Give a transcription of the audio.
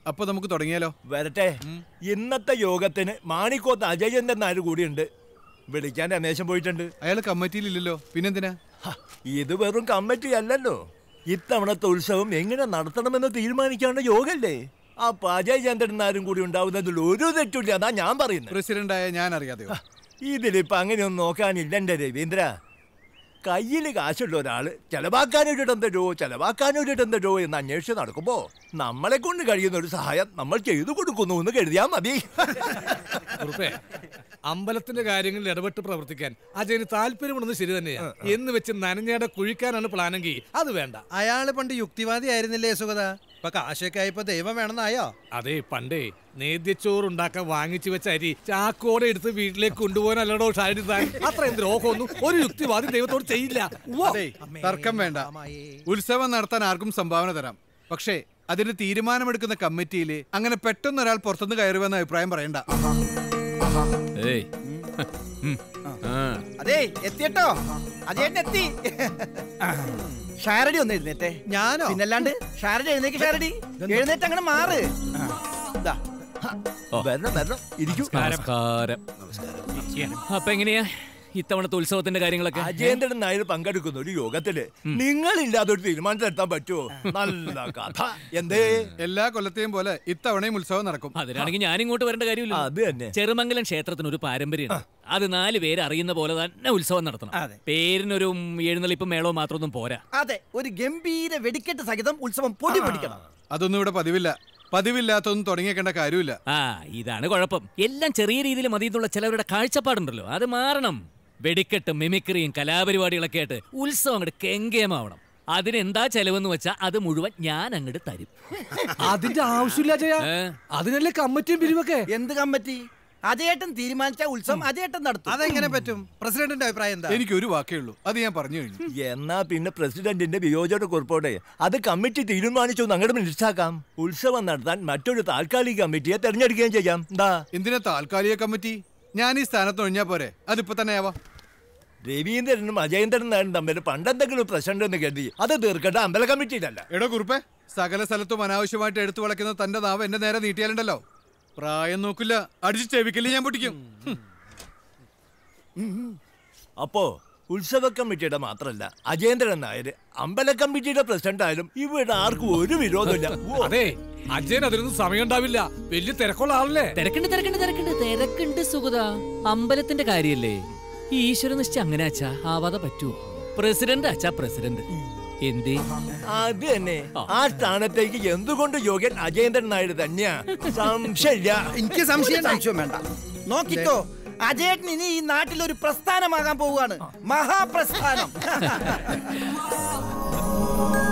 അപ്പൊ നമുക്ക് തുടങ്ങിയാലോ വരട്ടെ ഇന്നത്തെ യോഗത്തിന് മാണിക്കോത്ത് അജയചന്ദ്രൻ നായർ കൂടിയുണ്ട് വിളിക്കാൻ രമേശൻ പോയിട്ടുണ്ട് അയാൾ കമ്മിറ്റിയിലില്ലല്ലോ പിന്നെന്തിനാ ഹ, ഇത് വെറും കമ്മിറ്റി അല്ലല്ലോ ഇത്തവണത്തെ ഉത്സവം എങ്ങനെ നടത്തണമെന്ന് തീരുമാനിക്കാനുള്ള യോഗല്ലേ അപ്പൊ അജയ് ചന്ദ്രൻ നായരും കൂടി ഉണ്ടാവുന്നതിൽ ഒരു തെറ്റില്ല അതാ ഞാൻ പറയുന്നത് പ്രസിഡന്റായ ഞാൻ അറിയാതെയോ ഇതിലിപ്പോ അങ്ങനെയൊന്നും നോക്കാനില്ല എന്റെ രവീന്ദ്ര കയ്യിൽ കാശുള്ള ഒരാള് ചെലവാക്കാനൊരിടന്തരോ ചെലവാക്കാനൊരിടന്തരോ എന്ന് അന്വേഷിച്ച് നടക്കുമ്പോ നമ്മളെ കൊണ്ട് കഴിയുന്ന ഒരു സഹായം നമ്മൾ ചെയ്തു കൊടുക്കുന്നു എന്ന് കരുതിയാ മതി കുറുപ്പേ അമ്പലത്തിന്റെ കാര്യങ്ങളിൽ ഇടപെട്ട് പ്രവർത്തിക്കാൻ അജയന് താല്പര്യമുണ്ടെന്ന് ശരി തന്നെയാ എന്ന് വെച്ച് നനഞ്ഞയുടെ കുഴിക്കാനാണ് പ്ലാനെങ്കിൽ അത് വേണ്ട അയാള് പണ്ട് യുക്തിവാദി ആയിരുന്നില്ലേ സുഗത ഇപ്പൊ കാശൊക്കെ ആയപ്പോ ദൈവം വേണമെന്നായോ അതെ പണ്ടേ നേദ്യച്ചോറ് ഉണ്ടാക്കാൻ വാങ്ങിച്ചു വെച്ച അരി ചാക്കോടെ എടുത്ത് വീട്ടിലേക്ക് കൊണ്ടുപോകാനല്ലടോ ഷാരി താൻ അത്ര ദ്രോഹമൊന്നും ഒരു യുക്തിവാദി ദൈവത്തോട് ചെയ്യില്ല ഉവ്വ. അതേ തർക്കം വേണ്ട ഉത്സവം നടത്താൻ ആർക്കും സംഭാവന തരാം പക്ഷേ അതിന് തീരുമാനമെടുക്കുന്ന കമ്മിറ്റിയിൽ അങ്ങനെ പെട്ടെന്ന് ഒരാൾ പുറത്തുനിന്ന് കയറുമെന്ന അഭിപ്രായം പറയണ്ട ഏയ് ഉം. ആ. അതെ എത്തിയട്ടോ അജയൻ എത്തി ഷാരടി ഒന്ന് എഴുന്നേറ്റേ ഞാനോ പിന്നല്ലാണ്ട് ഷാരടി എഴുന്നേക്ക് ഷാരടി എഴുന്നേറ്റ് അങ്ങനെ മാറ് ദാ, വരണം വരണം ഇരിക്കൂ നമസ്കാരം അപ്പൊ എങ്ങനെയാ ഇത്തവണത്തെ ഉത്സവത്തിന്റെ കാര്യങ്ങളൊക്കെ അജേന്ദ്രൻ നായർ പങ്കെടുക്കുന്ന ഒരു യോഗത്തില് നിങ്ങളില്ലാതെ ഒരു തീരുമാനത്തിലെത്താൻ പറ്റുമോ നല്ല കഥ എന്തേ എല്ലാ കൊല്ലത്തെയും പോലെ ഇത്തവണയും ഉത്സവം നടക്കും അതിനാണെങ്കിൽ ഞാൻ ഇങ്ങോട്ട് വരേണ്ട കാര്യമില്ല അത് തന്നെ ചെറുമംഗലം ക്ഷേത്രത്തിന് ഒരു പാരമ്പര്യമുണ്ട് അത് നാല് പേര് അറിയുന്ന പോലെ തന്നെ ഉത്സവം നടത്തണം അതെ. പേരിനൊരു എഴുന്നള്ളിപ്പ് മേളോ മാത്രമൊന്നും പോരാ അതെ ഒരു ഗംഭീര വെടിക്കെട്ട് സഹിതം ഉത്സവം പൊടി പൊടിക്കണം അതൊന്നും ഇവിടെ പതിവില്ല പതിവില്ലാത്തൊന്നും തുടങ്ങിയേക്കേണ്ട കാര്യമില്ല ആ ഇതാണ് കുഴപ്പം എല്ലാം ചെറിയ രീതിയിൽ മതി എന്നുള്ള ചിലവരുടെ കാഴ്ചപ്പാടുണ്ടല്ലോ അത് മാറണം വെടിക്കെട്ടും മിമിക്രിയും കലാപരിപാടികളൊക്കെ ആയിട്ട് ഉത്സവം അങ്ങോട്ട് കെങ്കേമാവണം അതിനെന്താ ചെലവെന്ന് വെച്ചാൽ അത് മുഴുവൻ ഞാൻ അങ്ങോട്ട് തരും അതിന്റെ ആവശ്യമില്ല അജയ ഏ? അതിനല്ലേ കമ്മിറ്റിയും പിരിവൊക്കെ എന്ത് കമ്മിറ്റി അജയേട്ടൻ തീരുമാനിച്ച ഉത്സവം അജയേട്ടൻ നടത്തും അതെങ്ങനെ പറ്റും പ്രസിഡന്റിന്റെ അഭിപ്രായം എന്താ എനിക്ക് ഒരു വാക്കേ ഉള്ളൂ അത് ഞാൻ പറഞ്ഞു കഴിഞ്ഞു എന്നാ പിന്നെ പ്രസിഡന്റിന്റെ വിയോജന കുറിപ്പോടെ അത് കമ്മിറ്റി തീരുമാനിച്ചു എന്ന് അങ്ങോട്ട് മനസ്സിലാക്കാം ഉത്സവം നടത്താൻ മറ്റൊരു താൽക്കാലിക കമ്മിറ്റിയെ തെരഞ്ഞെടുക്കുകയും ചെയ്യാം എന്താ എന്തിനാ താൽക്കാലിക കമ്മിറ്റി ഞാൻ ഈ സ്ഥാനത്ത് ഒഴിഞ്ഞാ പോരെ അതിപ്പോ തന്നെ ആവാം രവീന്ദ്രനും അജയേന്ദ്രനും നായരും തമ്മിൽ പണ്ടെന്തെങ്കിലും പ്രശ്നം ഉണ്ടെന്ന് കരുതി അത് തീർക്കട്ടെ അമ്പല കമ്മിറ്റിയിലല്ല എടോ കുറുപ്പേ സകല സ്ഥലത്തും അനാവശ്യമായിട്ട് എടുത്തു വളയ്ക്കുന്ന തന്റെ നാവ് എന്റെ നേരെ നീട്ടിയാലുണ്ടല്ലോ പ്രായം നോക്കില്ല അടിച്ച് ചെവിക്കല് ഞാൻ പൊട്ടിക്കും ഹും. അപ്പോ ഉത്സവ കമ്മിറ്റിയുടെ മാത്രല്ല അജേന്ദ്രൻ നായർ അമ്പല കമ്മിറ്റിയുടെ പ്രസിഡന്റ് ആയാലും ഇവിടെ ആർക്കും ഒരു വിരോധമില്ല ഓ, അതെ അജയൻ അതിനൊന്നും സമയം ഉണ്ടാവില്ല വലിയ തിരക്കുള്ള ആളല്ലേ തിരക്കുണ്ട് തിരക്കുണ്ട് തിരക്കുണ്ട് തിരക്കുണ്ട് സുഗത അമ്പലത്തിന്റെ കാര്യല്ലേ ഈ ഈശ്വര നിശ്ചയം അങ്ങനെ അച്ഛാ ആവാതെ പറ്റുമോ പ്രസിഡന്റ് അച്ഛാ പ്രസിഡന്റ് എന്തേ അത് തന്നെ ആ സ്ഥാനത്തേക്ക് എന്തുകൊണ്ട് യോഗ്യൻ അജേന്ദ്രൻ നായർ തന്നെയാ സംശയമില്ല എനിക്ക് സംശയം സംശയം വേണ്ട നോക്കിക്കോ അജയേട്ടൻ ഇനി ഈ നാട്ടിൽ ഒരു പ്രസ്ഥാനമാകാൻ പോവുകയാണ് മഹാപ്രസ്ഥാനം